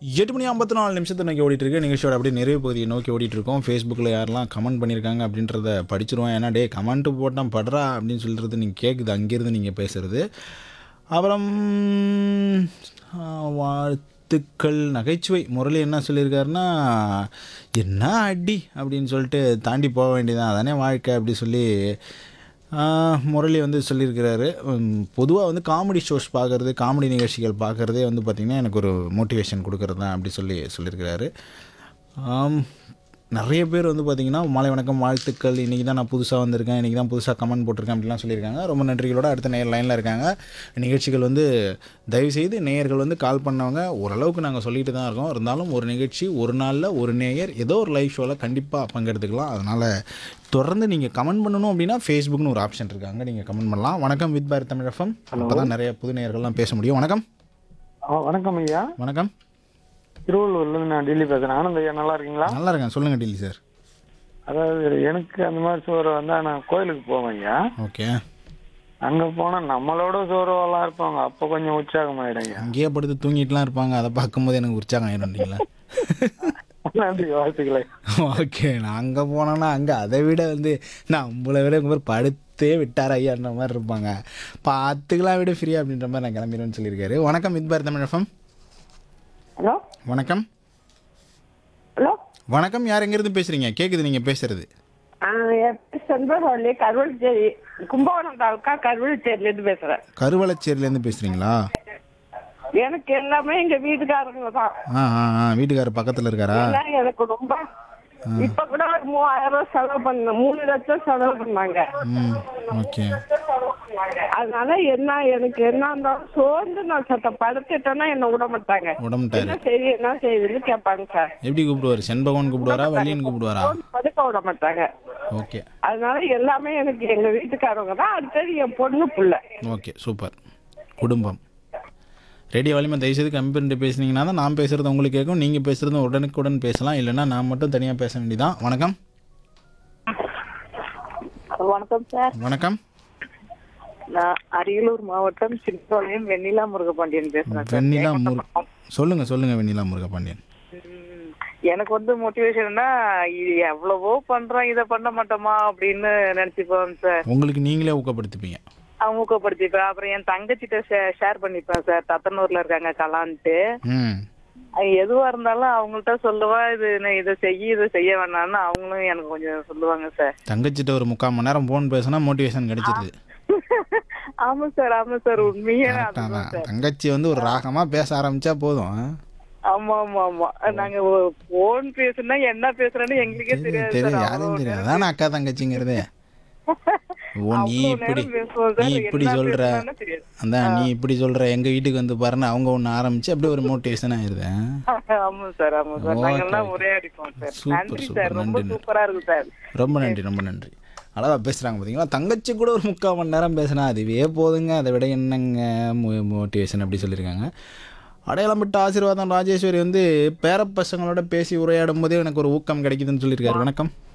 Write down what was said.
எட்டு மணி ஐம்பத்தி நாலு நிமிஷத்தை நோக்கி ஓடிட்டு இருக்கு நிகழ்ச்சியோட அப்படியே நிறைவு பகுதியை நோக்கி ஓடிட்டு இருக்கோம் ஃபேஸ்புக்கில் யாரெல்லாம் கமெண்ட் பண்ணியிருக்காங்க அப்படின்றத படிச்சிருவோம் ஏன்னா டே கமெண்ட் போட்டால் படுறா அப்படின்னு சொல்கிறது நீங்கள் கேட்குது அங்கேருந்து நீங்கள் பேசுகிறது அப்புறம் ஆ, வாழ்த்துக்கள் நகைச்சுவை முரளி என்ன சொல்லியிருக்காருன்னா என்ன அடி அப்படின்னு சொல்லிட்டு தாண்டி போக வேண்டியதான் அதானே வாழ்க்கை அப்படி சொல்லி ஆ, முரளி வந்து சொல்லியிருக்கிறாரு பொதுவாக வந்து காமெடி ஷோஸ் பார்க்குறது காமெடி நிகழ்ச்சிகள் பார்க்குறதே வந்து பார்த்திங்கன்னா எனக்கு ஒரு மோட்டிவேஷன் கொடுக்கறது தான் அப்படி சொல்லி சொல்லியிருக்கிறாரு ஆம், நிறைய பேர் வந்து பார்த்திங்கன்னா மாலை வணக்கம் வாழ்த்துக்கள் இன்றைக்கி தான் நான் புதுசாக வந்திருக்கேன் இன்றைக்கி தான் புதுசாக கமெண்ட் போட்டிருக்கேன் அப்படிலாம் சொல்லியிருக்காங்க ரொம்ப நன்றிகளோட அடுத்த நேர் லைனில் இருக்காங்க நிகழ்ச்சிகள் வந்து தயவுசெய்து நேயர்கள் வந்து கால் பண்ணவங்க ஓரளவுக்கு நாங்கள் சொல்லிட்டு தான் இருக்கோம் இருந்தாலும் ஒரு நிகழ்ச்சி ஒரு நாளில் ஒரு நேயர் ஏதோ ஒரு லைவ் ஷோவில் கண்டிப்பாக பங்கெடுத்துக்கலாம் அதனால் தொடர்ந்து நீங்கள் கமெண்ட் பண்ணணும் அப்படின்னா ஃபேஸ்புக்னு ஒரு ஆப்ஷன் இருக்காங்க நீங்கள் கமெண்ட் பண்ணலாம் வணக்கம் வித் பாரத் தமிழ் எஃப்எம் அப்போ தான் நிறைய புது நேயர்கள்லாம் பேச முடியும் வணக்கம் ஆ, வணக்கம் ஐயா வணக்கம் திருவள்ளூர்ல இருந்து நான் டெல்லி பேசுறேன் ஆனந்த் ஐயா நல்லா இருக்கீங்களா நல்லா இருக்கேன் சொல்லுங்கள் டில்லி சார் அதாவது எனக்கு அந்த மாதிரி சோறு வந்தா நான் கோயிலுக்கு போவேன் ஐயா ஓகே அங்க போனா நம்மளோட சோறுவெல்லாம் இருப்பாங்க அப்ப கொஞ்சம் உற்சாகம் ஆயிடும் ஐயா அங்கேயே படுத்து தூங்கிட்டுலாம் இருப்பாங்க அதை பார்க்கும்போது எனக்கு உற்சாகம் ஆயிடும்ங்களா நன்றி வாழ்த்துக்களை ஓகே நான் அங்கே போனேன்னா அங்கே அதை விட வந்து நான் உங்களை விட உங்கள் பேர் படுத்தே விட்டார் ஐயான்ற மாதிரி இருப்பாங்க பார்த்துக்கலாம் விட ஃப்ரீ அப்படின்ற மாதிரி நான் கிளம்பிடுவேன்னு சொல்லியிருக்காரு வணக்கம் இது பார் தமிழ் எஃப்எம் ஹலோ வணக்கம் ஹலோ வணக்கம் யார் எங்கேருந்து பேசுகிறீங்க கேட்குது நீங்கள் பேசுகிறது ஆ, என் பேர் செண்பகவல்லி கருவழிச்சேரி கும்பகோணம் தாலுக்கா கருவழிச்சேரிலேருந்து பேசுறேன் கருவளச்சேரியிலேருந்து பேசுகிறீங்களா எனக்கு எல்லாமே எங்க வீட்டுக்காரங்க தான் ஆ ஆ ஆ வீட்டுக்காரர் பக்கத்தில் இருக்காரா எல்லாம் எனக்கு ரொம்ப இப்ப கூட ஒரு மூவாயிரம் ரூபாய் செலவு பண்ண மூணு லட்சம் செலவு பண்ணாங்க ம் ஓகே அதனால என்ன எனக்கு என்ன இருந்தாலும் சோர்ந்து நான் சத்த படுத்துட்டேன்னா என்ன விட மாட்டாங்க உடம்புட்டாரு என்ன செய்தி என்ன செய்யுதுன்னு கேட்பாங்க சார் எப்படி கூப்பிடுவார் செண்பகவன் கூப்பிடுவாரா வள்ளியன் கூப்பிடுவாரா சோர்ந்து படுக்க விட மாட்டாங்க ஓகே அதனால எல்லாமே எனக்கு எங்க வீட்டுக்காரவங்க தான் அடுத்தது என் பொண்ணு புள்ள ஓகே சூப்பர் குடும்பம் ரேடியோ வலிமை தயவுசெய்து கம்மி பண்ணிட்டு பேசுனீங்கன்னா தான் நான் பேசுகிறது உங்களுக்கு கேட்கும் நீங்கள் பேசுகிறதும் உடனுக்குடன் பேசலாம் இல்லைன்னா நான் மட்டும் தனியாக பேச வேண்டியதான் வணக்கம் வணக்கம் சார் வணக்கம் நான் அரியலூர் மாவட்டம் சின்னபாளையம் வெண்ணிலா முருகபாண்டியன் பேசுறேன் சார் வெண்ணிலா முரு சொல்லுங்கள் சொல்லுங்கள் வெண்ணிலா முருகபாண்டியன் ம், எனக்கு வந்து மோட்டிவேஷன்னா இது எவ்வளவோ பண்றோம் இதை பண்ண மாட்டோமா அப்படின்னு நினைச்சுப்போம் சார் உங்களுக்கு நீங்களே ஊக்கப்படுத்திப்பீங்க அவங்க ஊக்கப்படுத்திப்பேன் அப்புறம் என் தங்கச்சிட்ட ஷேர் பண்ணிப்பேன் சார் தத்தனூர்ல இருக்காங்க கலான்ட்டு ம் அது எதுவா இருந்தாலும் அவங்கள்ட்ட சொல்லுவா இது நீ இதை செய்ய இதை செய்ய வேணாம்னு அவங்களும் எனக்கு கொஞ்சம் சொல்லுவாங்க சார் தங்கச்சிட்ட ஒரு முக்கால் மணி நேரம் ஃபோன் பேசினா மோட்டிவேஷன் கிடைச்சிருது ஆமா சார் ஆமா சார் உண்மையே கரெக்டாக அதுதான் தான் தங்கச்சி வந்து ஒரு ராகமாக பேச ஆரம்பிச்சா போதும் ஆமா ஆமா ஆமா நாங்க போன் பேசுனா என்ன பேசுறேன்னு எங்களுக்கே தெரியாது தெரியும் சார் யாரும் அவ்வளவு தெரியும் அதானே அக்கா தங்கச்சிங்கிறதே ஓ நீ அவ்வளவு இப்படி நேரம் பேசுவோம் சார். நீ இப்படி என்ன சொல்ற பேசுனான்னு தெரியாது. அதான் நீ இப்படி சொல்ற எங்க வீட்டுக்கு வந்து பாருன்னு அவங்க ஒன்று ஆரம்பிச்சு அப்படியே ஒரு மோட்டிவேஷன் ஆயிருது ஆமா சார் ஆமா சார் Okay, நாங்க எல்லாம் okay. ஒரே அடிப்போம் சார் Super, நன்றி super, சார் ரொம்ப நன்றி. சூப்பரா இருக்கு சார் ரொம்ப நன்றி ரொம்ப நன்றி அழகா பேசுறாங்க பார்த்தீங்களா தங்கச்சி கூட ஒரு முக்கால் மணி நேரம் பேசினா அதுவே போதுங்க அதை விட என்னங்க மோட்டிவேஷன் அப்படி சொல்லியிருக்காங்க அடையாளம் விட்ட ஆசீர்வாதம் ராஜேஸ்வரி வந்து பேரப்பசங்களோட பேசி உரையாடும் போதே எனக்கு ஒரு ஊக்கம் கிடைக்குதுன்னு சொல்லியிருக்காரு வணக்கம்